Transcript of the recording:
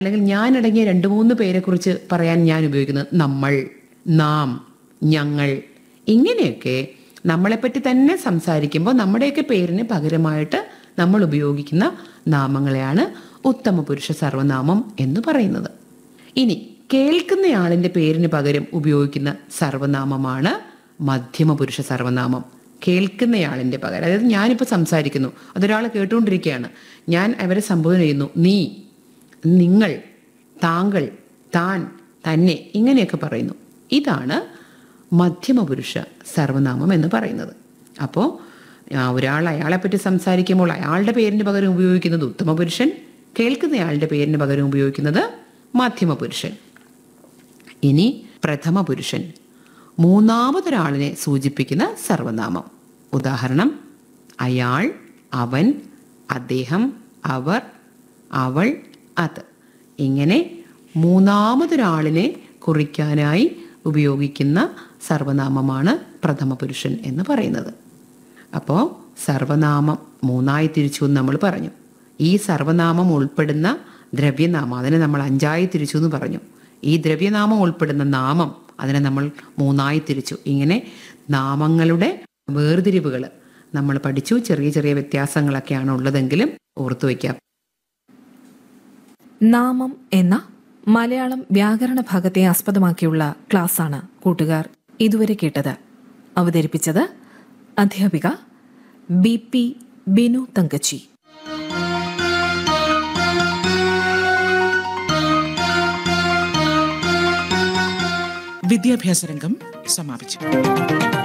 അല്ലെങ്കിൽ ഞാനടങ്ങിയ രണ്ട് മൂന്ന് പേരെക്കുറിച്ച് പറയാൻ ഞാൻ ഉപയോഗിക്കുന്നത് നമ്മൾ നാം ഞങ്ങൾ ഇങ്ങനെയൊക്കെ നമ്മളെപ്പറ്റി തന്നെ സംസാരിക്കുമ്പോൾ നമ്മുടെയൊക്കെ പേരിന് പകരമായിട്ട് നമ്മൾ ഉപയോഗിക്കുന്ന നാമങ്ങളെയാണ് ഉത്തമ പുരുഷ സർവനാമം എന്ന് പറയുന്നത് ഇനി കേൾക്കുന്നയാളിന്റെ പേരിന് പകരം ഉപയോഗിക്കുന്ന സർവനാമമാണ് മധ്യമ പുരുഷ സർവനാമം കേൾക്കുന്നയാളിന്റെ പകരം അതായത് ഞാനിപ്പോൾ സംസാരിക്കുന്നു അതൊരാൾ കേട്ടുകൊണ്ടിരിക്കുകയാണ് ഞാൻ അവരെ സംബോധന ചെയ്യുന്നു നീ നിങ്ങൾ താങ്കൾ താൻ തന്നെ ഇങ്ങനെയൊക്കെ പറയുന്നു ഇതാണ് മധ്യമപുരുഷ സർവനാമം എന്ന് പറയുന്നത് അപ്പോൾ ഒരാൾ അയാളെപ്പറ്റി സംസാരിക്കുമ്പോൾ അയാളുടെ പേരിന് പകരം ഉപയോഗിക്കുന്നത് ഉത്തമ പുരുഷൻ കേൾക്കുന്നയാളുടെ പേരിന് പകരം ഉപയോഗിക്കുന്നത് മധ്യമ പുരുഷൻ ഇനി പ്രഥമ പുരുഷൻ മൂന്നാമതൊരാളിനെ സൂചിപ്പിക്കുന്ന സർവനാമം ഉദാഹരണം അയാൾ അവൻ അദ്ദേഹം അവർ അവൾ അത് ഇങ്ങനെ മൂന്നാമതൊരാളിനെ കുറിക്കാനായി ഉപയോഗിക്കുന്ന സർവനാമമാണ് പ്രഥമ പുരുഷൻ എന്ന് പറയുന്നത് അപ്പോൾ സർവനാമം മൂന്നായി തിരിച്ചു എന്ന് നമ്മൾ പറഞ്ഞു ഈ സർവനാമം ഉൾപ്പെടുന്ന ദ്രവ്യനാമം അതിനെ നമ്മൾ അഞ്ചായി തിരിച്ചു എന്ന് പറഞ്ഞു ഈ ദ്രവ്യനാമം ഉൾപ്പെടുന്ന നാമം അതിനെ നമ്മൾ മൂന്നായി തിരിച്ചു ഇങ്ങനെ നാമങ്ങളുടെ വേർതിരിവുകൾ നമ്മൾ പഠിച്ചു ചെറിയ ചെറിയ വ്യത്യാസങ്ങളൊക്കെയാണ് ഉള്ളതെങ്കിലും ഓർത്തു വയ്ക്കാം നാമം എന്ന മലയാളം വ്യാകരണ ഭാഗത്തെ ആസ്പദമാക്കിയുള്ള ക്ലാസ്സാണ് കൂട്ടുകാർ ഇതുവരെ കേട്ടത് അവതരിപ്പിച്ചത് അധ്യാപിക ബി പി ബിനു തങ്കച്ചി വിദ്യാഭ്യാസ രംഗം സമാപിച്ചു